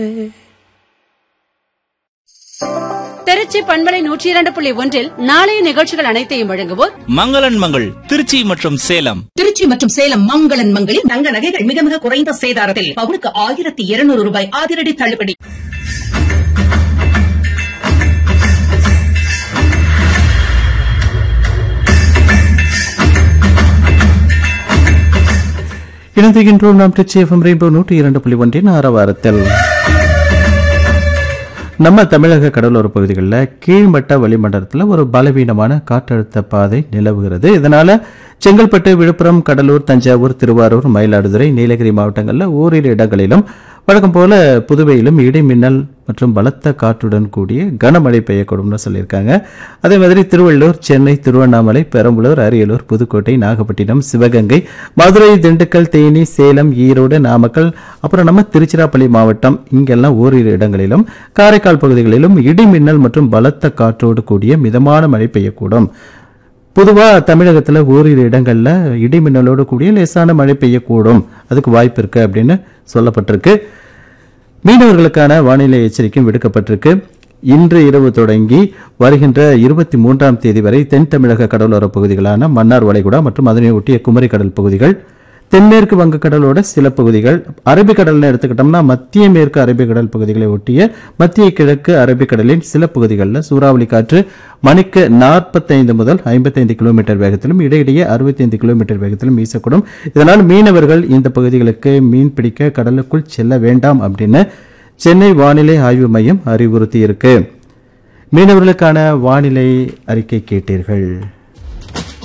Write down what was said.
திருச்சி பண்பலை நூற்றி இரண்டு புள்ளி ஒன்றில் நாளைய நிகழ்ச்சிகள் அனைத்தையும் வழங்குவோர் மங்களன் மங்கள் திருச்சி மற்றும் சேலம் திருச்சி மற்றும் சேலம் மங்களன் மங்களில் தங்க நகைகள் மிக மிக குறைந்த சேதாரத்தில் பவுனுக்கு ஆயிரத்தி இருநூறு ரூபாய் அதிரடி தள்ளுபடி இணைந்துகின்றோம் நாம் திருச்சி எஃப்எம் ரெயின்போ நூற்றி இரண்டு புள்ளி ஒன்றின் ஆரவாரத்தில் நம்ம தமிழக கடலோர பகுதிகளில் கீழ்மட்ட வளிமண்டலத்தில் ஒரு பலவீனமான காற்றழுத்த பாதை நிலவுகிறது இதனால செங்கல்பட்டு விழுப்புரம் கடலூர் தஞ்சாவூர் திருவாரூர் மயிலாடுதுறை நீலகிரி மாவட்டங்களில் ஓரிரு இடங்களிலும் வழக்கம் போல புதுவையிலும் இடி மின்னல் மற்றும் பலத்த காற்றுடன் கூடிய கனமழை பெய்யக்கூடும்னு சொல்லியிருக்காங்க அதே மாதிரி திருவள்ளூர் சென்னை திருவண்ணாமலை பெரம்பலூர் அரியலூர் புதுக்கோட்டை நாகப்பட்டினம் சிவகங்கை மதுரை திண்டுக்கல் தேனி சேலம் ஈரோடு நாமக்கல் அப்புறம் நம்ம திருச்சிராப்பள்ளி மாவட்டம் இங்கெல்லாம் ஓரிரு இடங்களிலும் காரைக்கால் பகுதிகளிலும் இடி மின்னல் மற்றும் பலத்த காற்றோடு கூடிய மிதமான மழை பெய்யக்கூடும் பொதுவா தமிழகத்துல ஓரிரு இடங்கள்ல இடி மின்னலோடு கூடிய லேசான மழை பெய்யக்கூடும் அதுக்கு வாய்ப்பு இருக்கு அப்படின்னு சொல்லப்பட்டிருக்கு மீனவர்களுக்கான வானிலை எச்சரிக்கையும் விடுக்கப்பட்டிருக்கு இன்று இரவு தொடங்கி வருகின்ற இருபத்தி மூன்றாம் தேதி வரை தென் தமிழக கடலோர பகுதிகளான மன்னார் வளைகுடா மற்றும் அதனை ஒட்டிய குமரி கடல் பகுதிகள் தென்மேற்கு வங்கக்கடலோட சில பகுதிகள் அரபிக்கடல்னு எடுத்துக்கிட்டோம்னா மத்திய மேற்கு அரபிக்கடல் பகுதிகளை ஒட்டிய மத்திய கிழக்கு அரபிக்கடலின் சில பகுதிகளில் சூறாவளி காற்று மணிக்கு நாற்பத்தைந்து முதல் ஐம்பத்தைந்து கிலோமீட்டர் வேகத்திலும் இடையிடையே அறுபத்தைந்து கிலோமீட்டர் வேகத்திலும் வீசக்கூடும் இதனால் மீனவர்கள் இந்த பகுதிகளுக்கு மீன் பிடிக்க கடலுக்குள் செல்ல வேண்டாம் அப்படின்னு சென்னை வானிலை ஆய்வு மையம் அறிவுறுத்தியிருக்கு மீனவர்களுக்கான வானிலை அறிக்கை கேட்டீர்கள்